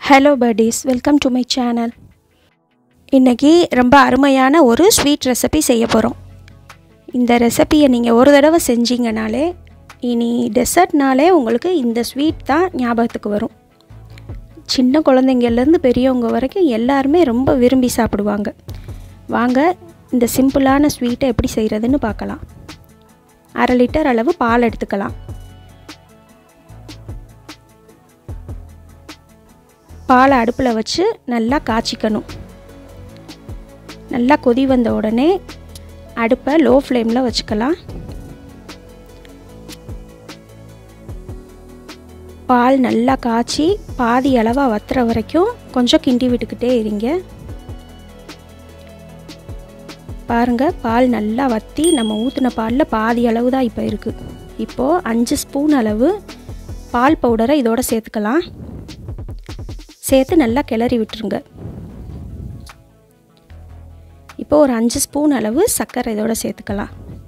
hello birdies welcome to my channel இன்றைக்கி ரொம்ப அருமையான ஒரு ஸ்வீட் ரெசிபி செய்ய போகிறோம் இந்த ரெசிபியை நீங்கள் ஒரு தடவை செஞ்சீங்கனாலே இனி டெசர்ட்னாலே உங்களுக்கு இந்த ஸ்வீட் தான் ஞாபகத்துக்கு வரும் சின்ன குழந்தைங்கள்லேருந்து பெரியவங்க வரைக்கும் எல்லாருமே ரொம்ப விரும்பி சாப்பிடுவாங்க வாங்க இந்த சிம்பிளான ஸ்வீட்டை எப்படி செய்கிறதுன்னு பார்க்கலாம் அரை லிட்டர் அளவு பால் எடுத்துக்கலாம் பாலை அடுப்பில் வச்சு நல்லா காய்ச்சிக்கணும் நல்லா கொதி வந்த உடனே அடுப்பை லோ ஃப்ளேமில் வச்சுக்கலாம் பால் நல்லா காய்ச்சி பாதி அளவாக வத்துற வரைக்கும் கொஞ்சம் கிண்டி விட்டுக்கிட்டே இருங்க பாருங்கள் பால் நல்லா வற்றி நம்ம ஊற்றின பாலில் பாதி அளவு தான் இப்போ இருக்குது இப்போது அஞ்சு ஸ்பூன் அளவு பால் பவுடரை இதோட சேர்த்துக்கலாம் சேர்த்து நல்லா கிளறி விட்டுருங்க இப்போ ஒரு அஞ்சு ஸ்பூன் அளவு சர்க்கரை இதோட சேர்த்துக்கலாம்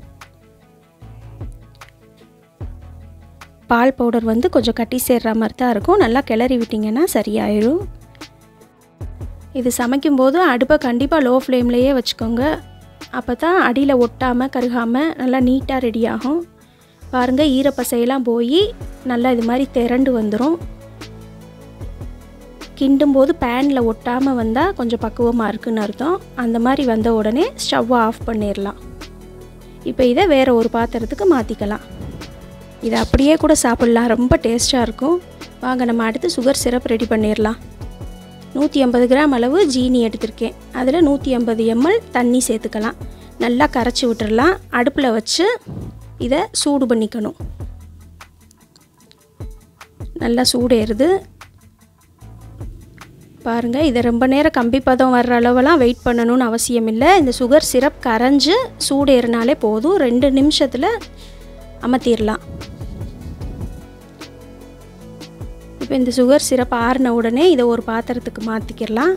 பால் பவுடர் வந்து கொஞ்சம் கட்டி சேர்ற மாதிரி தான் இருக்கும் நல்லா கிளறி விட்டிங்கன்னா சரியாயிடும் இது சமைக்கும்போது அடுப்பை கண்டிப்பாக லோ ஃப்ளேம்லேயே வச்சுக்கோங்க அப்போ தான் அடியில் ஒட்டாமல் கருகாமல் நல்லா நீட்டாக ரெடி ஆகும் பாருங்கள் ஈரப்பசையெல்லாம் போய் நல்லா இது மாதிரி திரண்டு வந்துடும் கிண்டும் போது பேனில் ஒட்டாமல் வந்தால் கொஞ்சம் பக்குவமாக இருக்குன்னு அர்த்தம் அந்த மாதிரி வந்த உடனே ஸ்டவ்வை ஆஃப் பண்ணிடலாம் இப்போ இதை வேறு ஒரு பாத்திரத்துக்கு மாற்றிக்கலாம் இதை அப்படியே கூட சாப்பிட்லாம் ரொம்ப டேஸ்ட்டாக இருக்கும் வாங்க நம்ம அடுத்து சுகர் சிரப் ரெடி பண்ணிடலாம் நூற்றி ஐம்பது கிராம் அளவு ஜீனி எடுத்திருக்கேன் அதில் நூற்றி ஐம்பது எம்எல் தண்ணி சேர்த்துக்கலாம் நல்லா கரைச்சி விட்டுறலாம் அடுப்பில் வச்சு இதை சூடு பண்ணிக்கணும் நல்லா சூடேறுது பாருங்கள் இதை ரொம்ப நேரம் கம்பி பதம் வர்ற அளவெல்லாம் வெயிட் பண்ணணும்னு அவசியம் இல்லை இந்த சுகர் சிரப் கரைஞ்சி சூடேறினாலே போதும் ரெண்டு நிமிஷத்தில் அமர்த்திடலாம் இப்போ இந்த சுகர் சிரப் ஆறின உடனே இதை ஒரு பாத்திரத்துக்கு மாற்றிக்கிடலாம்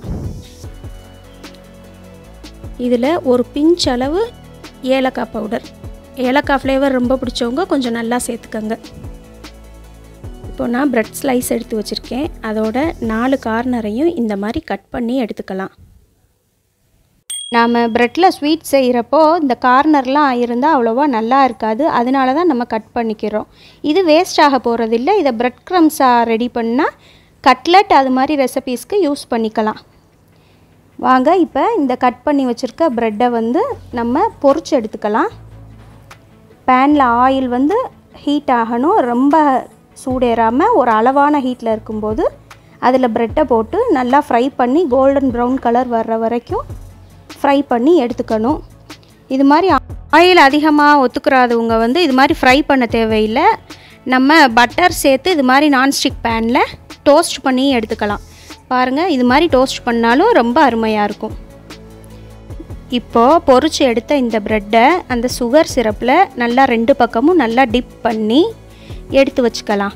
இதில் ஒரு பிஞ்ச் அளவு ஏலக்காய் பவுடர் ஏலக்காய் ஃப்ளேவர் ரொம்ப பிடிச்சவங்க கொஞ்சம் நல்லா சேர்த்துக்கங்க இப்போ நான் ப்ரெட் ஸ்லைஸ் எடுத்து வச்சுருக்கேன் அதோட நாலு கார்னரையும் இந்த மாதிரி கட் பண்ணி எடுத்துக்கலாம் நாம் ப்ரெட்டில் ஸ்வீட் செய்கிறப்போ இந்த கார்னர்லாம் இருந்தால் அவ்வளோவா நல்லா இருக்காது அதனால தான் நம்ம கட் பண்ணிக்கிறோம் இது வேஸ்ட் ஆக போகிறதில்ல இதை ப்ரெட் க்ரம்ஸாக ரெடி பண்ணால் கட்லெட் அது மாதிரி ரெசிபீஸ்க்கு யூஸ் பண்ணிக்கலாம் வாங்க இப்போ இந்த கட் பண்ணி வச்சுருக்க ப்ரெட்டை வந்து நம்ம பொறிச்சு எடுத்துக்கலாம் பேனில் ஆயில் வந்து ஹீட் ஆகணும் ரொம்ப சூடேறாமல் ஒரு அளவான ஹீட்டில் இருக்கும்போது அதில் ப்ரெட்டை போட்டு நல்லா ஃப்ரை பண்ணி கோல்டன் ப்ரௌன் கலர் வர்ற வரைக்கும் ஃப்ரை பண்ணி எடுத்துக்கணும் இது மாதிரி ஆயில் அதிகமாக ஒத்துக்கிறாதவங்க வந்து இது மாதிரி ஃப்ரை பண்ண தேவையில்லை நம்ம பட்டர் சேர்த்து இது மாதிரி நான்ஸ்டிக் பேனில் டோஸ்ட் பண்ணி எடுத்துக்கலாம் பாருங்கள் இது மாதிரி டோஸ்ட் பண்ணாலும் ரொம்ப அருமையாக இருக்கும் இப்போது பொறிச்சு எடுத்த இந்த ப்ரெட்டை அந்த சுகர் சிரப்பில் நல்லா ரெண்டு பக்கமும் நல்லா டிப் பண்ணி எடுத்து வச்சுக்கலாம்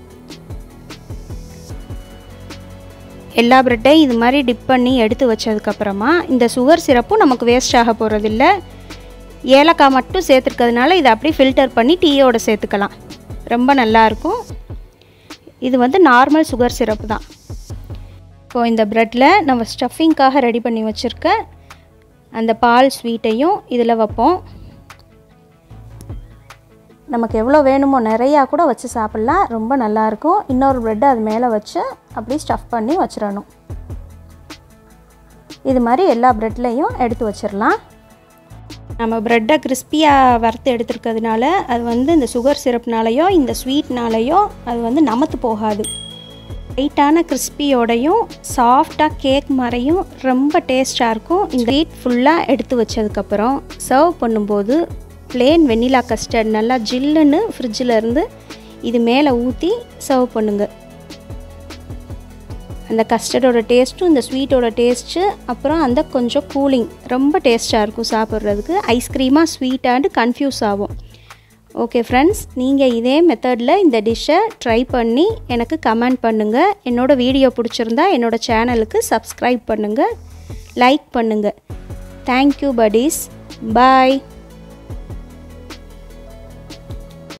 எல்லா ப்ரெட்டையும் இது மாதிரி டிப் பண்ணி எடுத்து வச்சதுக்கப்புறமா இந்த சுகர் சிரப்பும் நமக்கு வேஸ்ட் ஆக போகிறதில்ல ஏலக்காய் மட்டும் சேர்த்துருக்கிறதுனால இதை அப்படியே ஃபில்டர் பண்ணி டீயோடு சேர்த்துக்கலாம் ரொம்ப நல்லாயிருக்கும் இது வந்து நார்மல் சுகர் சிரப்பு தான் இப்போது இந்த ப்ரெட்டில் நம்ம ஸ்டஃபிங்காக ரெடி பண்ணி வச்சுருக்க அந்த பால் ஸ்வீட்டையும் இதில் வைப்போம் நமக்கு எவ்வளோ வேணுமோ நிறையா கூட வச்சு சாப்பிட்லாம் ரொம்ப நல்லாயிருக்கும் இன்னொரு ப்ரெட்டை அது மேலே வச்சு அப்படியே ஸ்டஃப் பண்ணி வச்சிடணும் இது மாதிரி எல்லா ப்ரெட்லேயும் எடுத்து வச்சிடலாம் நம்ம ப்ரெட்டை கிறிஸ்பியாக வறுத்து எடுத்துருக்கிறதுனால அது வந்து இந்த சுகர் சிரப்னாலேயோ இந்த ஸ்வீட்னாலேயோ அது வந்து நமத்து போகாது லைட்டான கிறிஸ்பியோடையும் சாஃப்டாக கேக் மாதிரியும் ரொம்ப டேஸ்ட்டாக இருக்கும் இந்த ஸ்வீட் ஃபுல்லாக எடுத்து வச்சதுக்கப்புறம் சர்வ் பண்ணும்போது பிளேன் வெண்ணிலா கஸ்டர்ட் நல்லா ஜில்லுன்னு ஃப்ரிட்ஜில் இருந்து இது மேலே ஊற்றி சர்வ் பண்ணுங்கள் அந்த கஸ்டர்டோட டேஸ்ட்டும் இந்த ஸ்வீட்டோட டேஸ்ட்டு அப்புறம் அந்த கொஞ்சம் கூலிங் ரொம்ப டேஸ்ட்டாக இருக்கும் சாப்பிட்றதுக்கு ஐஸ்கிரீமாக ஸ்வீட்டாண்டு கன்ஃபியூஸ் ஆகும் ஓகே ஃப்ரெண்ட்ஸ் நீங்கள் இதே மெத்தடில் இந்த டிஷ்ஷை ட்ரை பண்ணி எனக்கு கமெண்ட் பண்ணுங்கள் என்னோடய வீடியோ பிடிச்சிருந்தா என்னோடய சேனலுக்கு சப்ஸ்கிரைப் பண்ணுங்கள் லைக் பண்ணுங்கள் தேங்க்யூ buddies பாய்